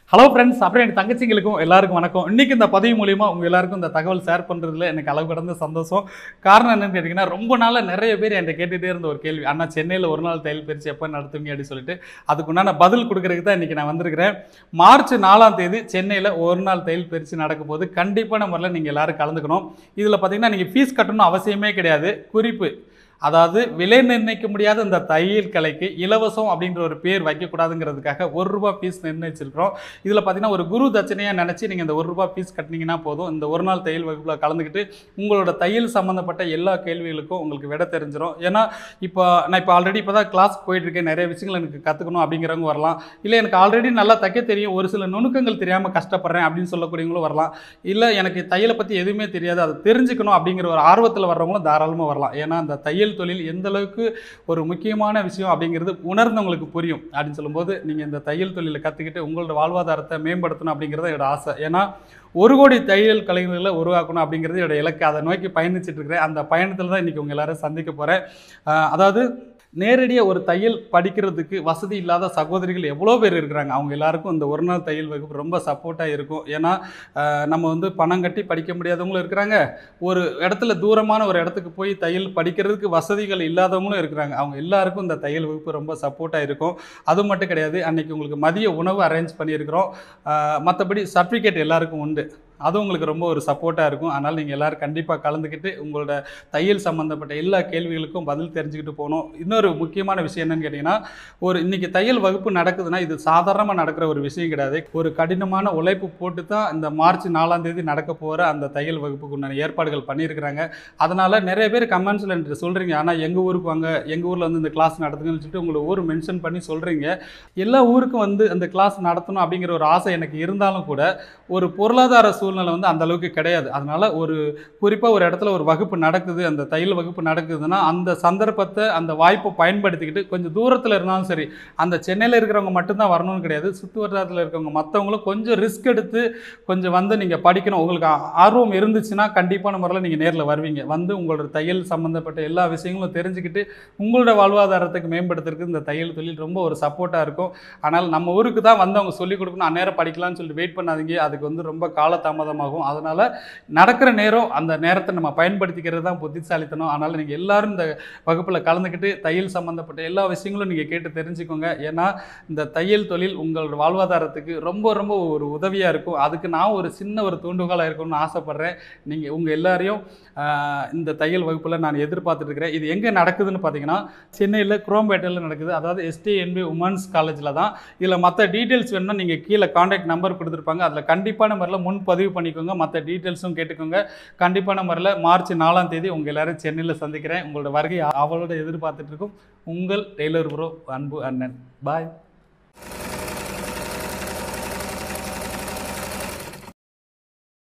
hello friends அப்புறம் என் தங்கச்சிங்களுக்கும் எல்லாருக்கும் வணக்கம் இன்னைக்கு இந்த பதிவு மூலியமா உங்க எல்லாருக்கும் இந்த தகவல் ஷேர் பண்றதுல எனக்கு அளவு கடந்த சந்தோஷம் காரணம் என்னன்னு கேட்டிங்கன்னா ரொம்ப நாளா நிறைய பேர் என்கிட்ட கேட்டுட்டே இருந்த ஒரு கேள்வி அண்ணா சென்னையில் ஒரு நாள் தையல் பயிற்சி எப்போ நடத்துவீங்க அப்படின்னு சொல்லிட்டு அதுக்குண்டான பதில் கொடுக்கறதுக்கு தான் இன்னைக்கு நான் வந்திருக்கிறேன் மார்ச் நாலாம் தேதி சென்னையில் ஒரு நாள் தையல் பயிற்சி நடக்க போது கண்டிப்பான முறையில் நீங்கள் எல்லாரும் கலந்துக்கணும் இதில் பார்த்தீங்கன்னா நீங்கள் ஃபீஸ் கட்டணும் அவசியமே கிடையாது குறிப்பு அதாவது விலை நிர்ணயிக்க முடியாத இந்த தையல் கலைக்கு இலவசம் அப்படின்ற ஒரு பேர் வைக்கக்கூடாதுங்கிறதுக்காக ஒரு ரூபா ஃபீஸ் நிர்ணயிச்சிருக்கிறோம் இதில் பார்த்தீங்கன்னா ஒரு குரு தட்சணையாக நினச்சி நீங்கள் இந்த ஒரு ரூபா ஃபீஸ் கட்டினீங்கன்னா போதும் இந்த ஒரு நாள் தையல் வகுப்பில் கலந்துக்கிட்டு உங்களோட தையல் சம்மந்தப்பட்ட எல்லா கேள்விகளுக்கும் உங்களுக்கு விட தெரிஞ்சிடும் ஏன்னா இப்போ நான் இப்போ ஆல்ரெடி இப்போ தான் கிளாஸ் போயிட்டுருக்கேன் நிறைய விஷயங்கள் எனக்கு கற்றுக்கணும் அப்படிங்கிறவங்க வரலாம் இல்லை எனக்கு ஆல்ரெடி நல்லா தைக்க தெரியும் ஒரு சில நுணுக்கங்கள் தெரியாமல் கஷ்டப்படுறேன் அப்படின்னு சொல்லக்கூடியவங்களும் வரலாம் இல்லை எனக்கு தையலை பற்றி எதுவுமே தெரியாது அதை தெரிஞ்சுக்கணும் அப்படிங்கிற ஒரு ஆர்வத்தில் வர்றவங்களும் தாராளமாக வரலாம் ஏன்னா அந்த தையல் தொழில் எந்த அளவுக்கு ஒரு முக்கியமான விஷயம் அப்படிங்கிறது உணர்ந்தவங்களுக்கு புரியும் அப்படின்னு சொல்லும்போது நீங்கள் இந்த தையல் தொழிலை கற்றுக்கிட்டு உங்களோட வாழ்வாதாரத்தை மேம்படுத்தணும் அப்படிங்கிறது என்னோட ஆசை ஏன்னா ஒரு கோடி தையல் கலைஞர்களை உருவாக்கணும் அப்படிங்கிறது என்னோட இலக்கு அதை நோக்கி பயணிச்சுட்டு இருக்கிறேன் அந்த பயணத்தில் தான் இன்றைக்கி உங்கள் எல்லாரும் சந்திக்க போகிறேன் அதாவது நேரடியாக ஒரு தையல் படிக்கிறதுக்கு வசதி இல்லாத சகோதரிகள் எவ்வளோ பேர் இருக்கிறாங்க அவங்க எல்லாருக்கும் இந்த ஒரு நாள் தையல் வகுப்பு ரொம்ப சப்போர்ட்டாக இருக்கும் ஏன்னா ஆஹ், நம்ம வந்து பணம் கட்டி படிக்க முடியாதவங்களும் இருக்கிறாங்க ஒரு இடத்துல தூரமான ஒரு இடத்துக்கு போய் தையல் படிக்கிறதுக்கு வசதிகள் இல்லாதவங்களும் இருக்கிறாங்க அவங்க எல்லாருக்கும் இந்த தையல் வகுப்பு ரொம்ப சப்போர்ட்டாக இருக்கும் அது மட்டும் கிடையாது அன்னைக்கு உங்களுக்கு மதிய உணவு அரேஞ்ச் பண்ணியிருக்கிறோம் மற்றபடி சர்டிஃபிகேட் எல்லாருக்கும் உண்டு அது உங்களுக்கு ரொம்ப ஒரு சப்போர்ட்டாக இருக்கும் அதனால் நீங்கள் எல்லோரும் கண்டிப்பாக கலந்துக்கிட்டு உங்களோட தையல் சம்மந்தப்பட்ட எல்லா கேள்விகளுக்கும் பதில் தெரிஞ்சுக்கிட்டு போகணும் இன்னொரு முக்கியமான விஷயம் என்னன்னு கேட்டிங்கன்னா ஒரு இன்னைக்கு தையல் வகுப்பு நடக்குதுன்னா இது சாதாரணமாக நடக்கிற ஒரு விஷயம் கிடையாது ஒரு கடினமான உழைப்பு போட்டு தான் இந்த மார்ச் நாலாம் தேதி நடக்க போகிற அந்த தையல் வகுப்புக்கு உண்டான ஏற்பாடுகள் பண்ணியிருக்கிறாங்க அதனால் நிறைய பேர் கமெண்ட்ஸில் என்று சொல்கிறீங்க ஆனால் எங்கள் ஊருக்கு வாங்க எங்கள் ஊரில் வந்து இந்த கிளாஸ் நடத்துங்கன்னு சொல்லிட்டு உங்களை ஊர் மென்ஷன் பண்ணி சொல்கிறீங்க எல்லா ஊருக்கும் வந்து அந்த கிளாஸ் நடத்தணும் அப்படிங்கிற ஒரு ஆசை எனக்கு இருந்தாலும் கூட ஒரு பொருளாதார சூழ்நிலை வந்து அந்த அளவுக்கு கிடையாது அதனால ஒரு குறிப்பாக ஒரு இடத்துல ஒரு வகுப்பு நடக்குது அந்த தையல் வகுப்பு நடக்குதுன்னா அந்த சந்தர்ப்பத்தை அந்த வாய்ப்பை பயன்படுத்திக்கிட்டு கொஞ்சம் தூரத்தில் இருந்தாலும் சரி அந்த சென்னையில் இருக்கிறவங்க மட்டும்தான் வரணும்னு கிடையாது சுற்று வட்டாரத்தில் இருக்கிறவங்க மற்றவங்களும் கொஞ்சம் ரிஸ்க் எடுத்து கொஞ்சம் வந்து நீங்கள் படிக்கணும் உங்களுக்கு ஆ- ஆர்வம் இருந்துச்சுன்னா கண்டிப்பான முறையில் நீங்கள் நேரில் வருவீங்க வந்து உங்களோட தையல் சம்மந்தப்பட்ட எல்லா விஷயங்களும் தெரிஞ்சுக்கிட்டு உங்களோட வாழ்வாதாரத்துக்கு மேம்படுத்துறதுக்கு இந்த தையல் தொழில் ரொம்ப ஒரு சப்போர்ட்டாக இருக்கும் ஆனால் நம்ம ஊருக்கு தான் வந்து அவங்க சொல்லிக் கொடுக்கணும் அந்நேரம் படிக்கலாம்னு சொல்லிட்டு வெயிட் பண்ணாதீங்க அதுக்கு வந்து ரொம்ப காலதாமதமாகும் அதனால் நடக்கிற நேரம் அந்த நேரத்தை நம்ம பயன்படுத்திக்கிறது தான் புத்திசாலித்தனம் அதனால் நீங்கள் எல்லாரும் இந்த வகுப்பில் கலந்துக்கிட்டு தையல் சம்மந்தப்பட்ட எல்லா விஷயங்களும் நீங்கள் கேட்டு தெரிஞ்சுக்கோங்க ஏன்னா இந்த தையல் தொழில் உங்களோட வாழ்வாதாரத்துக்கு ரொம்ப ரொம்ப ஒரு உதவியாக இருக்கும் அதுக்கு நான் ஒரு சின்ன ஒரு தூண்டுகோலாக இருக்கணும்னு ஆசைப்பட்றேன் நீங்கள் உங்கள் எல்லாரையும் ஆஹ், இந்த தையல் வகுப்பில் நான் எதிர்பார்த்துட்டு இருக்கிறேன் இது எங்கே நடக்குதுன்னு பார்த்தீங்கன்னா சென்னையில் குரோம்பேட்டையில் நடக்குது அதாவது எஸ்டிஎன்பி உமன்ஸ் காலேஜில் தான் இதில் மற்ற டீட்டெயில்ஸ் வேணும்னா நீங்கள் கீழே காண்டாக்ட் நம்பர் கொடுத்துருப்பாங்க அதில் கண்டிப்பான முறையில் முன்பதிவு பண்ணிக்கோங்க மற்ற டீட்டெயில்ஸும் கேட்டுக்கோங்க கண்டிப்பான முறையில் மார்ச் நாலாம் தேதி உங்கள் எல்லாரும் சென்னையில் சந்திக்கிறேன் உங்களோட வருகை அவளோட எதிர்பார்த்துட்டு இருக்கும் உங்கள் டெய்லர் ப்ரோ அன்பு அண்ணன் பாய்